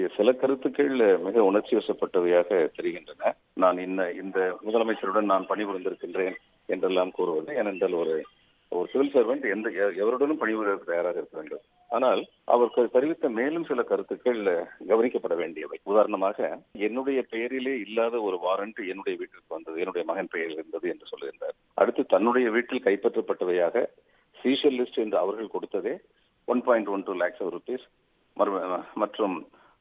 சில கருத்துக்கள் மிக உணர்ச்சி வசப்பட்டவையாக தெரிகின்றன நான் இந்த இந்த முதலமைச்சருடன் நான் பணிபுரிந்திருக்கின்றேன் என்றெல்லாம் கூறுவது ஏனென்றால் ஒரு ஒரு சிவில் சர்வெண்ட் எந்த எ- எவருடனும் பணிபுரிவதற்கு தயாராக இருக்க வேண்டும் ஆனால் அவர் க- தெரிவித்த மேலும் சில கருத்துக்கள் கவனிக்கப்பட வேண்டியவை உதாரணமாக என்னுடைய பெயரிலே இல்லாத ஒரு வாரண்ட் என்னுடைய வீட்டிற்கு வந்தது என்னுடைய மகன் பெயரில் இருந்தது என்று சொல்லுகின்றார் அடுத்து தன்னுடைய வீட்டில் கைப்பற்றப்பட்டவையாக சீஷல் லிஸ்ட் என்று அவர்கள் கொடுத்ததே one point one two lakhs rupees மற்றும்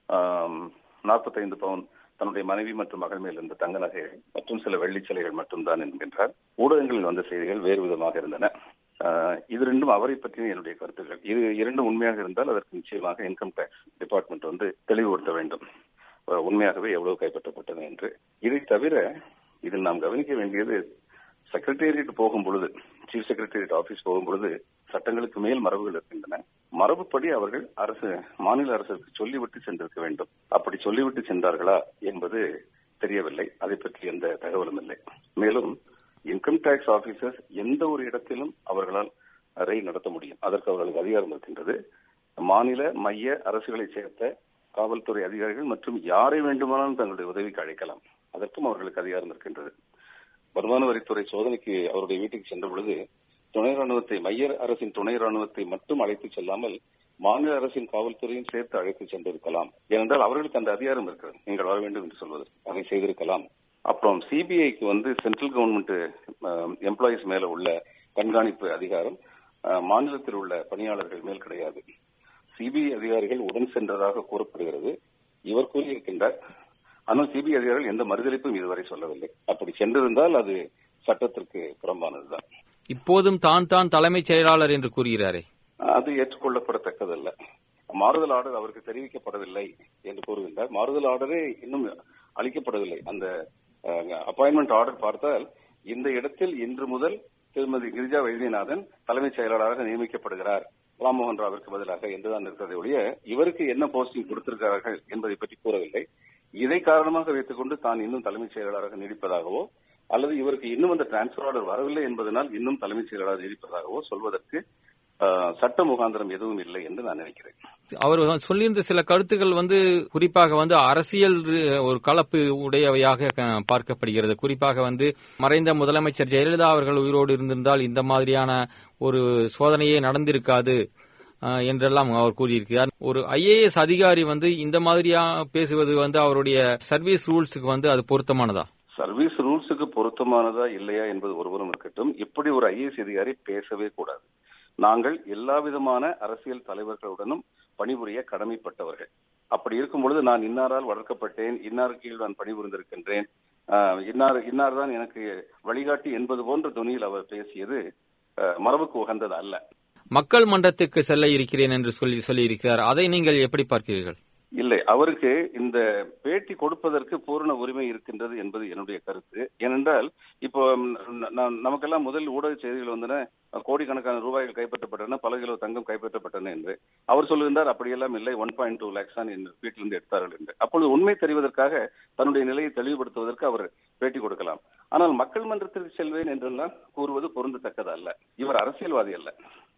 நாற்பத்தைந்து பவுன் தன்னுடைய மனைவி மற்றும் மகள் மேல் இருந்த தங்க நகைகள் மற்றும் சில வெள்ளிச் சிலைகள் மட்டும்தான் என்கின்றார் ஊடகங்களில் வந்த செய்திகள் வேறு விதமாக இருந்தன ஆஹ் இது ரெண்டும் அவரை பற்றிய என்னுடைய கருத்துக்கள் இது இரண்டும் உண்மையாக இருந்தால் அதற்கு நிச்சயமாக இன்கம் டேக்ஸ் டிபார்ட்மெண்ட் வந்து தெளிவுபடுத்த வேண்டும் ஆஹ் உண்மையாகவே எவ்வளவு கைப்பற்றப்பட்டது என்று இதை தவிர இதில் நாம் கவனிக்க வேண்டியது செக்ரட்டேரியட் போகும் பொழுது சீஃப் செக்ரட்டேரியட் ஆபீஸ் போகும் பொழுது சட்டங்களுக்கு மேல் மரபுகள் இருக்கின்றன மரபுப்படி அவர்கள் அரசு மாநில அரசுக்கு சொல்லிவிட்டு சென்றிருக்க வேண்டும் அப்படி சொல்லிவிட்டு சென்றார்களா என்பது தெரியவில்லை அதை பற்றி எந்த தகவலும் இல்லை மேலும் இன்கம் டேக்ஸ் ஆபீசர்ஸ் எந்த ஒரு இடத்திலும் அவர்களால் ரெய்ட் நடத்த முடியும் அதற்கு அவர்களுக்கு அதிகாரம் இருக்கின்றது மாநில மைய அரசுகளை சேர்த்த காவல்துறை அதிகாரிகள் மற்றும் யாரை வேண்டுமானாலும் தங்களுடைய உதவிக்கு அழைக்கலாம் அதற்கும் அவர்களுக்கு அதிகாரம் இருக்கின்றது வருமான வரித்துறை சோதனைக்கு அவருடைய வீட்டுக்கு சென்ற பொழுது துணை ராணுவத்தை மைய அரசின் துணை ராணுவத்தை மட்டும் அழைத்து செல்லாமல் மாநில அரசின் காவல்துறையும் சேர்த்து அழைத்து சென்றிருக்கலாம் ஏனென்றால் அவர்களுக்கு அந்த அதிகாரம் இருக்கிறது நீங்கள் வர வேண்டும் என்று சொல்வது அதை செய்திருக்கலாம் அப்புறம் சிபிஐக்கு வந்து சென்ட்ரல் கவர்மெண்ட் எம்ப்ளாயிஸ் மேல உள்ள கண்காணிப்பு அதிகாரம் அஹ், மாநிலத்தில் உள்ள பணியாளர்கள் மேல் கிடையாது சிபிஐ அதிகாரிகள் உடன் சென்றதாக கூறப்படுகிறது இவர் கூறியிருக்கின்றார் ஆனால் சிபிஐ அதிகாரிகள் எந்த மறுதளிப்பும் இதுவரை சொல்லவில்லை அப்படி சென்றிருந்தால் அது சட்டத்திற்கு புறம்பானதுதான் இப்போதும் தான் தான் தலைமைச் செயலாளர் என்று கூறுகிறாரே அது ஏற்றுக்கொள்ளப்படத்தக்கதல்ல மாறுதல் ஆர்டர் அவருக்கு தெரிவிக்கப்படவில்லை என்று கூறுகின்றார் மாறுதல் ஆர்டரே இன்னும் அளிக்கப்படவில்லை அந்த அப்பாயின்மெண்ட் ஆர்டர் பார்த்தால் இந்த இடத்தில் இன்று முதல் திருமதி கிரிஜா வைத்தியநாதன் தலைமைச் செயலாளராக நியமிக்கப்படுகிறார் ராம்மோகன் ராவிற்கு பதிலாக என்றுதான் இருக்கிறதை ஒழிய இவருக்கு என்ன போஸ்டிங் கொடுத்திருக்கிறார்கள் என்பதை பற்றி கூறவில்லை இதை காரணமாக வைத்துக் கொண்டு தான் இன்னும் தலைமைச் செயலாளராக நீடிப்பதாகவோ அல்லது இவருக்கு இன்னும் அந்த டிரான்ஸ்பர் ஆர்டர் வரவில்லை என்பதனால் இன்னும் தலைமைச் செயலாளர் நீடிப்பதாகவோ சொல்வதற்கு ஆஹ், சட்ட முகாந்திரம் எதுவும் இல்லை என்று நான் நினைக்கிறேன் அவர் சொல்லியிருந்த சில கருத்துக்கள் வந்து குறிப்பாக வந்து அரசியல் ரி- ஒரு கலப்பு உடையவையாக க- பார்க்கப்படுகிறது குறிப்பாக வந்து மறைந்த முதலமைச்சர் ஜெயலலிதா அவர்கள் உயிரோடு இருந்திருந்தால் இந்த மாதிரியான ஒரு சோதனையே நடந்திருக்காது அஹ், என்றெல்லாம் அவர் கூறியிருக்கிறார் ஒரு ஐஏஎஸ் அதிகாரி வந்து இந்த மாதிரியா பேசுவது வந்து அவருடைய சர்வீஸ் ரூல்ஸுக்கு வந்து அது பொருத்தமானதா சர்வீஸ் ரூல்ஸுக்கு பொருத்தமானதா இல்லையா என்பது ஒருவரும் இருக்கட்டும் இப்படி ஒரு ஐஏஎஸ் அதிகாரி பேசவே கூடாது நாங்கள் எல்லா விதமான அரசியல் தலைவர்களுடனும் பணிபுரிய கடமைப்பட்டவர்கள் அப்படி இருக்கும் பொழுது நான் இன்னாரால் வளர்க்கப்பட்டேன் இன்னார் கீழ் நான் பணிபுரிந்திருக்கின்றேன் ஆஹ், இன்னார் இன்னார் தான் எனக்கு வழிகாட்டி என்பது போன்ற துணியில் அவர் பேசியது ஆஹ், மரபுக்கு உகந்தது அல்ல மக்கள் மன்றத்துக்கு செல்ல இருக்கிறேன் என்று சொல்லி சொல்லியிருக்கிறார் அதை நீங்கள் எப்படி பார்க்கிறீர்கள் இல்லை அவருக்கு இந்த பேட்டி கொடுப்பதற்கு பூரண உரிமை இருக்கின்றது என்பது என்னுடைய கருத்து ஏனென்றால் இப்போ ந- ந- நமக்கெல்லாம் முதல் ஊடக செய்திகள் வந்தன கோடிக்கணக்கான ரூபாய்கள் கைப்பற்றப்பட்டன பல கிலோ தங்கம் கைப்பற்றப்பட்டன என்று அவர் சொல்லுகின்றார் அப்படியெல்லாம் இல்லை ஒன் பாயிண்ட் டூ லேக்ஸ் தான் என் வீட்டிலிருந்து எடுத்தார்கள் என்று அப்பொழுது உண்மை தெரிவதற்காக தன்னுடைய நிலையை தெளிவுபடுத்துவதற்கு அவர் பேட்டி கொடுக்கலாம் ஆனால் மக்கள் மன்றத்திற்கு செல்வேன் என்றெல்லாம் கூறுவது பொருந்தத்தக்கது அல்ல இவர் அரசியல்வாதி அல்ல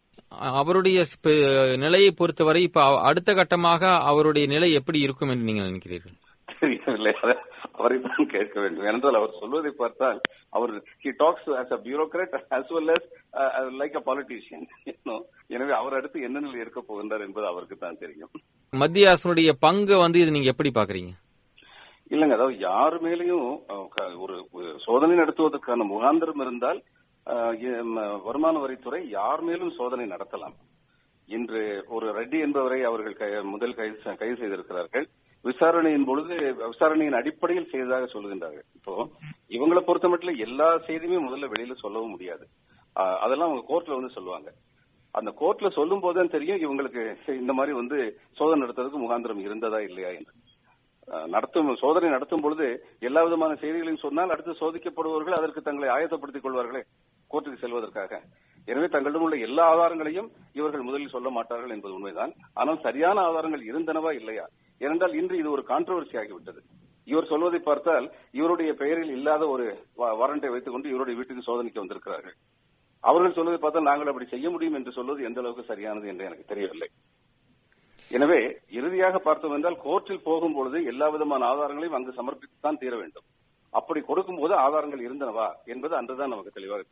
அவருடைய ஸ்ப- நிலையை பொறுத்தவரை இப்ப அவ- அடுத்த கட்டமாக அவருடைய நிலை எப்படி இருக்கும் என்று நீங்கள் நினைக்கிறீர்கள் தெரியவில்லை அதை அவரை தான் கேட்க வேண்டும் ஏனென்றால் அவர் சொல்வதை பார்த்தால் அவர் he talks as a bureaucrat as well as like a politician எனவே அவர் அடுத்து என்ன நிலை இருக்க போகின்றார் என்பது அவருக்கு தான் தெரியும் மத்திய அரசுடைய பங்கு வந்து இது நீங்க எப்படி பாக்குறீங்க இல்லைங்க அதாவது யார் மேலேயும் அஹ், க- ஒரு ஒரு சோதனை நடத்துவதற்கான முகாந்திரம் இருந்தால் அஹ், எம், வருமான வரித்துறை யார் மேலும் சோதனை நடத்தலாம் இன்று ஒரு ரெட்டி என்பவரை அவர்கள் கை- முதல் கைது செ- கைது செய்திருக்கிறார்கள் விசாரணையின் பொழுது விசாரணையின் அடிப்படையில் செய்ததாக சொல்லுகின்றார்கள் இப்போ இவங்களை பொறுத்த மட்டும் எல்லா செய்தியுமே முதல்ல வெளியில சொல்லவும் முடியாது அஹ், அதெல்லாம் அவங்க கோர்ட்ல வந்து சொல்லுவாங்க அந்த கோர்ட்ல சொல்லும் போதுதான் தெரியும் இவங்களுக்கு இந்த மாதிரி வந்து சோதனை நடத்துறதுக்கு முகாந்திரம் இருந்ததா இல்லையா என்று அஹ் நடத்தும் சோதனை நடத்தும் பொழுது எல்லா விதமான செய்திகளையும் சொன்னால் அடுத்து சோதிக்கப்படுபவர்கள் அதற்கு தங்களை ஆயத்தப்படுத்திக் கொள்வார்களே கோர்ட்டுக்கு செல்வதற்காக எனவே தங்களிடம் உள்ள எல்லா ஆதாரங்களையும் இவர்கள் முதலில் சொல்ல மாட்டார்கள் என்பது உண்மைதான் ஆனால் சரியான ஆதாரங்கள் இருந்தனவா இல்லையா ஏனென்றால் இன்று இது ஒரு கான்ட்ரவர்சி ஆகிவிட்டது இவர் சொல்வதை பார்த்தால் இவருடைய பெயரில் இல்லாத ஒரு வா- வாரண்டை வைத்துக் கொண்டு இவருடைய வீட்டுக்கு சோதனைக்கு வந்திருக்கிறார்கள் அவர்கள் சொல்வதை பார்த்தால் நாங்கள் அப்படி செய்ய முடியும் என்று சொல்வது எந்த அளவுக்கு சரியானது என்று எனக்கு தெரியவில்லை எனவே இறுதியாக பார்த்தோம் என்றால் கோர்ட்டில் போகும்பொழுது எல்லா விதமான ஆதாரங்களையும் அங்கு சமர்ப்பித்துத்தான் தீர வேண்டும் அப்படி கொடுக்கும்போது ஆதாரங்கள் இருந்தனவா என்பது அன்றுதான் நமக்கு தெளிவாக